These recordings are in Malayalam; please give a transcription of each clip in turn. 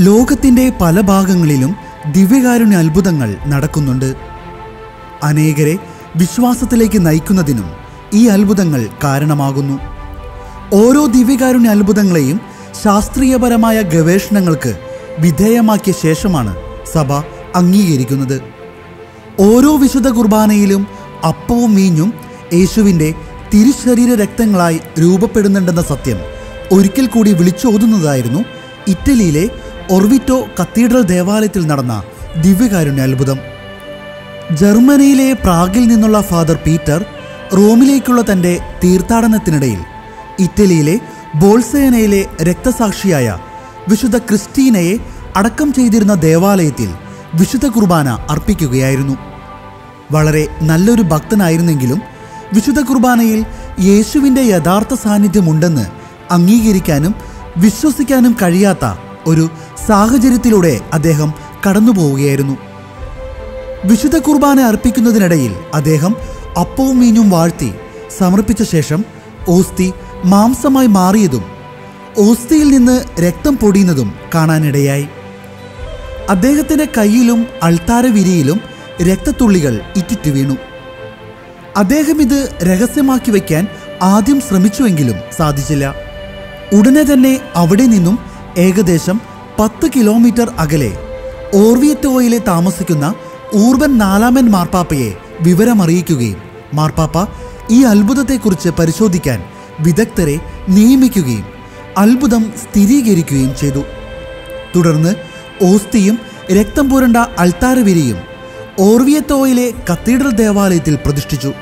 ലോകത്തിൻ്റെ പല ഭാഗങ്ങളിലും ദിവ്യകാരുണ്യ അത്ഭുതങ്ങൾ നടക്കുന്നുണ്ട് അനേകരെ വിശ്വാസത്തിലേക്ക് നയിക്കുന്നതിനും ഈ അത്ഭുതങ്ങൾ കാരണമാകുന്നു ഓരോ ദിവ്യകാരുണ്യ അത്ഭുതങ്ങളെയും ശാസ്ത്രീയപരമായ ഗവേഷണങ്ങൾക്ക് വിധേയമാക്കിയ ശേഷമാണ് സഭ അംഗീകരിക്കുന്നത് ഓരോ വിശുദ്ധ കുർബാനയിലും അപ്പവും വീഞ്ഞും യേശുവിൻ്റെ തിരുശരീര രക്തങ്ങളായി രൂപപ്പെടുന്നുണ്ടെന്ന സത്യം ഒരിക്കൽ കൂടി വിളിച്ചോതുന്നതായിരുന്നു ഇറ്റലിയിലെ ഒർവിറ്റോ കത്തീഡ്രൽ ദേവാലയത്തിൽ നടന്ന ദിവ്യകാരുണ്യ അത്ഭുതം ജർമ്മനിയിലെ പ്രാഗിൽ നിന്നുള്ള ഫാദർ പീറ്റർ റോമിലേക്കുള്ള തൻ്റെ തീർത്ഥാടനത്തിനിടയിൽ ഇറ്റലിയിലെ ബോൾസേനയിലെ രക്തസാക്ഷിയായ വിശുദ്ധ ക്രിസ്റ്റീനയെ അടക്കം ചെയ്തിരുന്ന ദേവാലയത്തിൽ വിശുദ്ധ കുർബാന അർപ്പിക്കുകയായിരുന്നു വളരെ നല്ലൊരു ഭക്തനായിരുന്നെങ്കിലും വിശുദ്ധ കുർബാനയിൽ യേശുവിൻ്റെ യഥാർത്ഥ സാന്നിധ്യമുണ്ടെന്ന് അംഗീകരിക്കാനും വിശ്വസിക്കാനും കഴിയാത്ത ഒരു സാഹചര്യത്തിലൂടെ അദ്ദേഹം കടന്നുപോവുകയായിരുന്നു വിശുദ്ധ കുർബാന അർപ്പിക്കുന്നതിനിടയിൽ അദ്ദേഹം അപ്പവും മീനും വാഴ്ത്തി സമർപ്പിച്ച ശേഷം ഓസ്തി മാംസമായി മാറിയതും ഓസ്തിയിൽ നിന്ന് രക്തം പൊടിയുന്നതും കാണാനിടയായി അദ്ദേഹത്തിന്റെ കയ്യിലും അൾത്താരവിരിയിലും രക്തത്തുള്ളികൾ ഇറ്റിറ്റ് വീണു അദ്ദേഹം ഇത് രഹസ്യമാക്കി വയ്ക്കാൻ ആദ്യം ശ്രമിച്ചുവെങ്കിലും സാധിച്ചില്ല ഉടനെ തന്നെ അവിടെ നിന്നും ഏകദേശം പത്ത് കിലോമീറ്റർ അകലെ ഓർവിയറ്റോയിലെ താമസിക്കുന്ന ഊർബൻ നാലാമൻ മാർപ്പാപ്പയെ വിവരമറിയിക്കുകയും മാർപ്പാപ്പ ഈ അത്ഭുതത്തെക്കുറിച്ച് പരിശോധിക്കാൻ വിദഗ്ധരെ നിയമിക്കുകയും അത്ഭുതം സ്ഥിരീകരിക്കുകയും ചെയ്തു തുടർന്ന് ഓസ്തിയും രക്തം പുരണ്ട അൾത്താരവിരിയും ഓർവിയത്തോയിലെ കത്തീഡ്രൽ ദേവാലയത്തിൽ പ്രതിഷ്ഠിച്ചു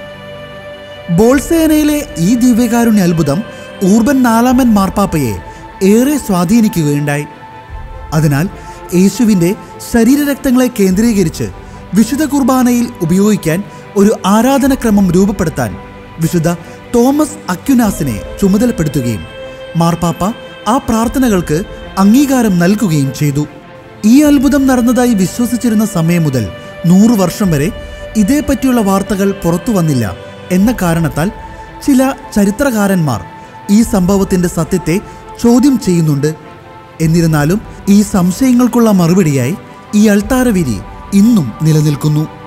ബോൾസേനയിലെ ഈ ദിവ്യകാരുണ്യ അത്ഭുതം ഊർബൻ നാലാമൻ മാർപ്പാപ്പയെ ഏറെ സ്വാധീനിക്കുകയുണ്ടായി അതിനാൽ യേശുവിൻ്റെ ശരീരരക്തങ്ങളെ കേന്ദ്രീകരിച്ച് വിശുദ്ധ കുർബാനയിൽ ഉപയോഗിക്കാൻ ഒരു ആരാധനക്രമം രൂപപ്പെടുത്താൻ വിശുദ്ധ തോമസ് അക്യുനാസിനെ ചുമതലപ്പെടുത്തുകയും മാർപ്പാപ്പ ആ പ്രാർത്ഥനകൾക്ക് അംഗീകാരം നൽകുകയും ചെയ്തു ഈ അത്ഭുതം നടന്നതായി വിശ്വസിച്ചിരുന്ന സമയം മുതൽ നൂറു വർഷം വരെ ഇതേപ്പറ്റിയുള്ള വാർത്തകൾ പുറത്തു വന്നില്ല എന്ന കാരണത്താൽ ചില ചരിത്രകാരന്മാർ ഈ സംഭവത്തിന്റെ സത്യത്തെ ചോദ്യം ചെയ്യുന്നുണ്ട് എന്നിരുന്നാലും ഈ സംശയങ്ങൾക്കുള്ള മറുപടിയായി ഈ അൾത്താരവിരി ഇന്നും നിലനിൽക്കുന്നു